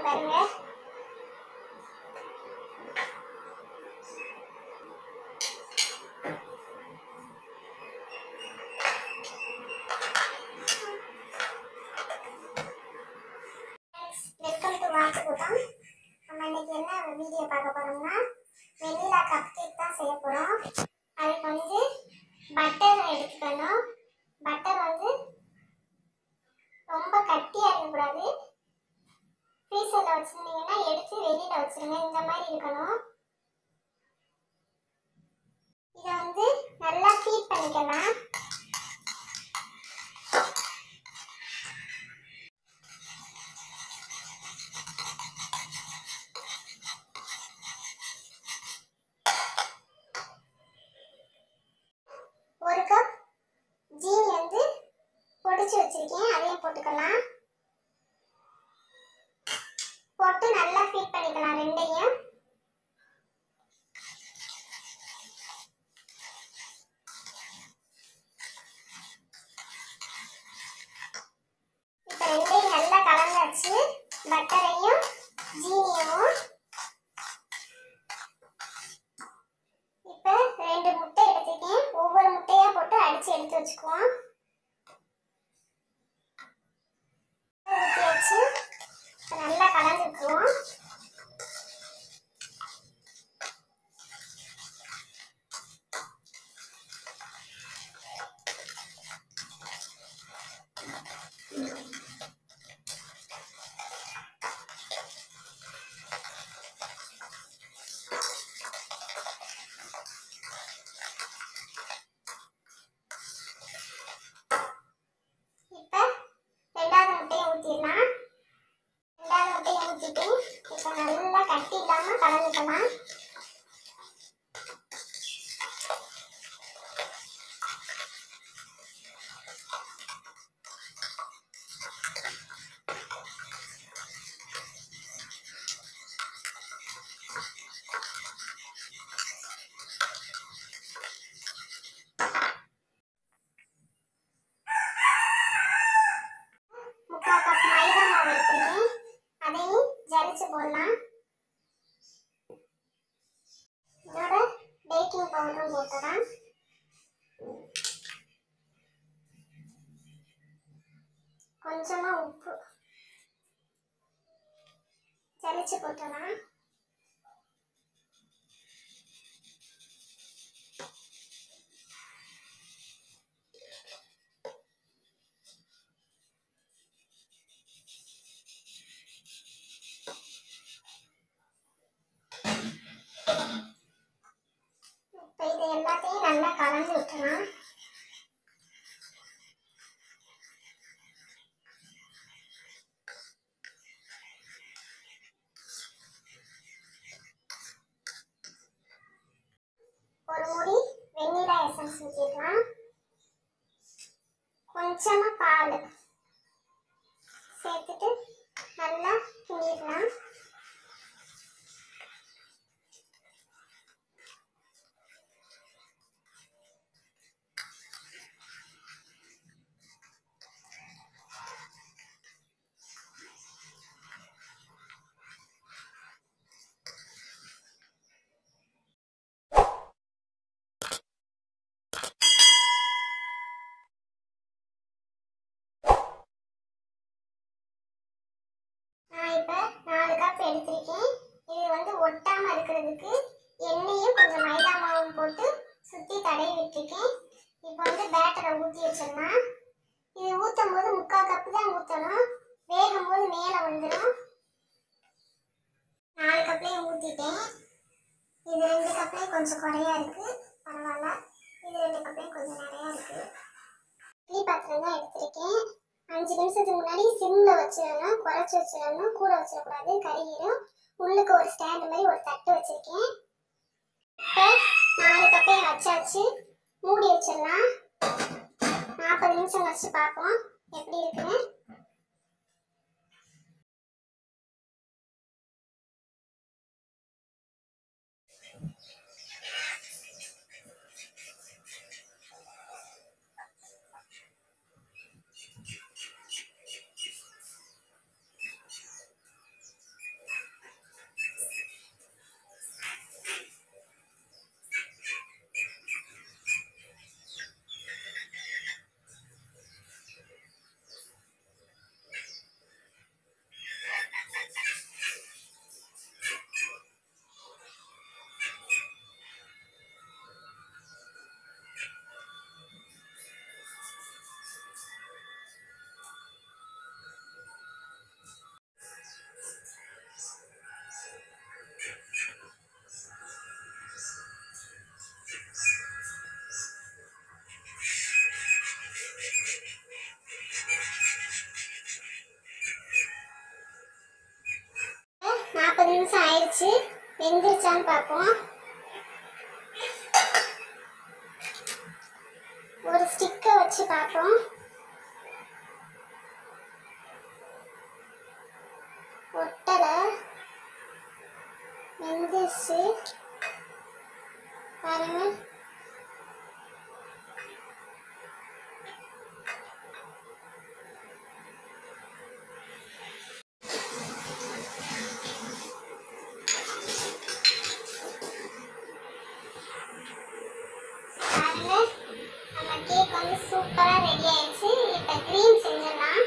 பாருங்க welcome to வாக்கு கூட்டம் நம்ம இன்னைக்கு என்ன வீடியோ பார்க்க போறோம்னா வெண்ணிலா கப் கேக் தான் செய்ய போறோம் அதுக்கு வந்து பட்டர் எடுத்துக்கணும் பட்டர் வந்து ரொம்ப கட்டியா இருக்கக்கூடாது ஃப்ரீசரில் வச்சுருந்தீங்கன்னா எடுத்து வெளியில் வச்சிருங்க இந்த மாதிரி இருக்கணும் இதை வந்து நல்லா ஹீட் பண்ணிக்கலாம் ஒரு கப் ஜீனி வந்து பொடிச்சு வச்சிருக்கேன் அதையும் போட்டுக்கலாம் போட்டு நல்லா ஃபீட் பண்ணிக்கலாம் ரெண்டையும் இப்போ ரெண்டையும் நல்லா கலந்தாச்சு பட்டரையும் ஜீனியவும் இப்போ ரெண்டு முட்டை எடுத்துக்கேன் ஒவ்வொரு முட்டையா போட்டு அடிச்சு எடுத்து வச்சுக்குவோம் ஊற்றி வச்சு இப்போ நல்லா கலந்துக்குவோம் இப்போ ரெண்டாவது முட்டையை ஊற்றிடலாம் ரெண்டாவது முட்டையை ஊற்றிட்டு இப்போ நல்லா கட்டி இல்லாமல் கலந்துக்கலாம் முக்கால் கப் மைதா மாவு எடுத்துருக்கேன் அதையும் ஜலிச்சு போடலாம் இதோட பேக்கிங் பவுடரும் போட்டுடலாம் கொஞ்சமா உப்பு ஜலிச்சு போட்டுடலாம் இப்போ இது எல்லாத்தையும் நல்லா கலந்து விட்டுலாம் ஒரு முடி வெண்ணிலா எசன்ஸ் ஊற்றிக்கலாம் கொஞ்சமா பால் சேர்த்துட்டு நல்லா கிண்டிடலாம் நான் இப்போ நாலு கப் எடுத்திருக்கேன் இது வந்து ஒட்டாம இருக்கிறதுக்கு எண்ணெயும் கொஞ்சம் மைதா மாவும் போட்டு சுற்றி தடவி விட்டுருக்கேன் இப்போ வந்து பேட்டரை ஊற்றி வச்சிடலாம் இது ஊற்றும் போது முக்கால் கப்பு தான் ஊற்றணும் வேகும் போது மேலே வந்துடும் நாலு கப்லேயும் ஊற்றிட்டேன் இது ரெண்டு கப்லேயும் கொஞ்சம் குறையா இருக்கு பரவாயில்ல இது ரெண்டு கப்லேயும் கொஞ்சம் நிறையா இருக்கு இட்லி பாத்திரம் தான் எடுத்திருக்கேன் அஞ்சு நிமிஷத்துக்கு முன்னாடி சிம்ல வச்சிடணும் குறைச்சி வச்சிடணும் கூட வச்சிடக்கூடாது கருகிடும் உள்ளுக்கு ஒரு ஸ்டாண்ட் மாதிரி ஒரு தட்டு வச்சிருக்கேன் இப்போ நாலு கப்பையும் வச்சாச்சு மூடி வச்சிடலாம் நாற்பது நிமிஷம் கழிச்சு பார்ப்போம் எப்படி இருக்குன்னு நிமிஷம் ஆயிடுச்சு வெந்துருச்சான்னு பார்ப்போம் ஒரு ஸ்டிக்கை வச்சு பார்ப்போம் ஒட்டலை வெந்துருச்சு பாருங்க பாருங்க நம்ம கேக் வந்து சூப்பரா ரெடி ஆயிடுச்சு இப்போ க்ரீம் செஞ்சிடலாம்